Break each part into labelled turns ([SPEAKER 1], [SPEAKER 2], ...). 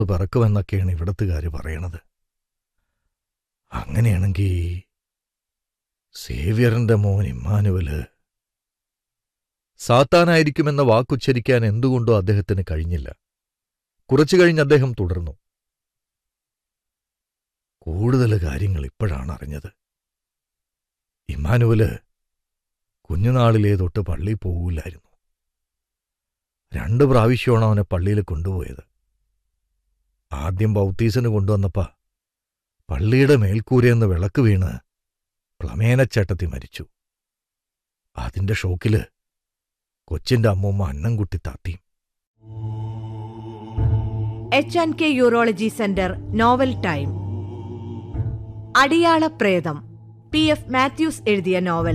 [SPEAKER 1] പിറക്കുമെന്നൊക്കെയാണ് ഇവിടത്തുകാർ പറയണത് അങ്ങനെയാണെങ്കിൽ സേവ്യറിന്റെ മോൻ ഇമ്മാനുവല് സാത്താനായിരിക്കുമെന്ന വാക്കുച്ചരിക്കാൻ എന്തുകൊണ്ടോ അദ്ദേഹത്തിന് കഴിഞ്ഞില്ല കുറച്ചു കഴിഞ്ഞ് അദ്ദേഹം തുടർന്നു കൂടുതൽ കാര്യങ്ങൾ ഇപ്പോഴാണ് അറിഞ്ഞത് ഇമ്മാനുവല് കുഞ്ഞുനാളിലേ തൊട്ട് പള്ളി പോകില്ലായിരുന്നു രണ്ട് പ്രാവശ്യമാണ് അവനെ പള്ളിയിൽ കൊണ്ടുപോയത് ആദ്യം ബൗത്തീസിന് കൊണ്ടുവന്നപ്പ പള്ളിയുടെ മേൽക്കൂരയെന്ന് വിളക്ക് വീണ് പ്ലമേനച്ചേട്ടത്തി മരിച്ചു അതിന്റെ ഷോക്കില് കൊച്ചിന്റെ അമ്മൂമ്മ അന്നംകുട്ടി താത്തിയും
[SPEAKER 2] H and K urology centre novel time അടിയാള പ്രേതം പി എഫ് മാത്യൂസ് എഴുതിയ നോവൽ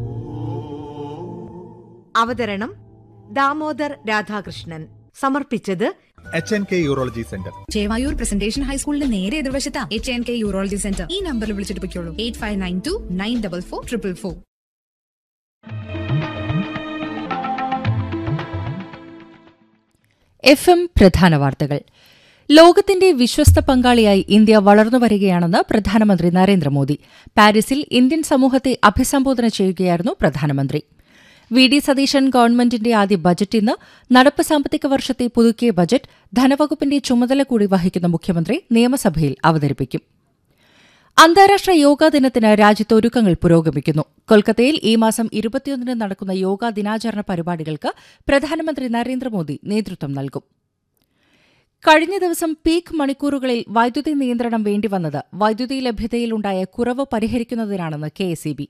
[SPEAKER 2] അവതരണം ദാമോദർ രാധാകൃഷ്ണൻ സമർപ്പിച്ചത്
[SPEAKER 3] H N K urology centre
[SPEAKER 4] Chevayur presentation ഹൈസ്കൂളിന്റെ നേരെ എതിർവശത്താ H N K urology centre ഈ നമ്പറിൽ വിളിച്ചിട്ട് പൊയ്ക്കോളൂ eight five nine two nine double four triple four
[SPEAKER 5] F M പ്രധാന വാർത്തകൾ ലോകത്തിന്റെ വിശ്വസ്ത പങ്കാളിയായി ഇന്ത്യ വളർന്നുവരികയാണെന്ന് പ്രധാനമന്ത്രി നരേന്ദ്രമോദി പാരീസിൽ ഇന്ത്യൻ സമൂഹത്തെ അഭിസംബോധന ചെയ്യുകയായിരുന്നു പ്രധാനമന്ത്രി വി ഡി സതീശൻ ഗവൺമെന്റിന്റെ ആദ്യ ബജറ്റ് ഇന്ന് നടപ്പ് സാമ്പത്തിക വർഷത്തെ പുതുക്കിയ ബജറ്റ് ധനവകുപ്പിന്റെ ചുമതല കൂടി വഹിക്കുന്ന മുഖ്യമന്ത്രി നിയമസഭയിൽ അവതരിപ്പിക്കും അന്താരാഷ്ട്ര യോഗാ ദിനത്തിന് രാജ്യത്ത് ഒരുക്കങ്ങൾ പുരോഗമിക്കുന്നു കൊൽക്കത്തയിൽ ഈ മാസം ഇരുപത്തിയൊന്നിന് നടക്കുന്ന യോഗാ ദിനാചരണ പരിപാടികൾക്ക് പ്രധാനമന്ത്രി നരേന്ദ്രമോദി നേതൃത്വം നൽകും കഴിഞ്ഞ ദിവസം പീക്ക് മണിക്കൂറുകളിൽ വൈദ്യുതി നിയന്ത്രണം വേണ്ടിവന്നത് വൈദ്യുതി ലഭ്യതയിലുണ്ടായ കുറവ് പരിഹരിക്കുന്നതിനാണെന്ന് കെ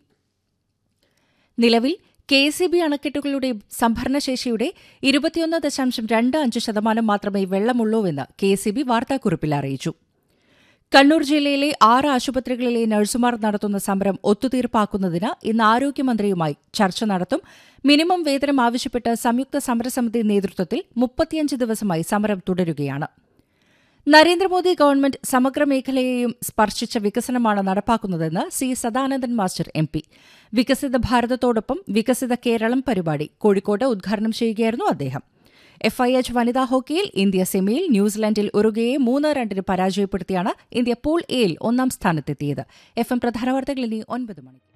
[SPEAKER 5] നിലവിൽ കെ എസ് ഇ ബി അണക്കെട്ടുകളുടെ സംഭരണശേഷിയുടെ ഇരുപത്തിയൊന്ന് ദശാംശം രണ്ട് അഞ്ച് ശതമാനം മാത്രമേ വെള്ളമുള്ളൂവെന്ന് കെ എസ് ഇ ബി വാർത്താക്കുറിപ്പിൽ അറിയിച്ചു കണ്ണൂർ ജില്ലയിലെ ആറ് ആശുപത്രികളിലെ നഴ്സുമാർ നടത്തുന്ന സമരം ഒത്തുതീർപ്പാക്കുന്നതിന് ഇന്ന് ആരോഗ്യമന്ത്രിയുമായി ചർച്ച നടത്തും മിനിമം വേതനം ആവശ്യപ്പെട്ട് സംയുക്ത സമരസമിതി നേതൃത്വത്തിൽ മുപ്പത്തിയഞ്ച് ദിവസമായി സമരം തുടരുകയാണ് നരേന്ദ്രമോദി ഗവൺമെന്റ് സമഗ്ര മേഖലയെയും സ്പർശിച്ച വികസനമാണ് നടപ്പാക്കുന്നതെന്ന് C Sadanandan master M P വികസിത ഭാരതത്തോടൊപ്പം വികസിത കേരളം പരിപാടി കോഴിക്കോട് ഉദ്ഘാടനം ചെയ്യുകയായിരുന്നു അദ്ദേഹം എഫ് ഐ എച്ച് വനിതാ ഹോക്കിയിൽ ഇന്ത്യ സെമിയിൽ ന്യൂസിലാൻഡിൽ ഉറുഗയെ മൂന്ന് രണ്ടിന് പരാജയപ്പെടുത്തിയാണ് ഇന്ത്യ പൂൾ എയിൽ ഒന്നാം സ്ഥാനത്തെത്തിയത് എഫ് എം പ്രധാന വാർത്തകൾ ഇനി ഒൻപത് മണിക്ക്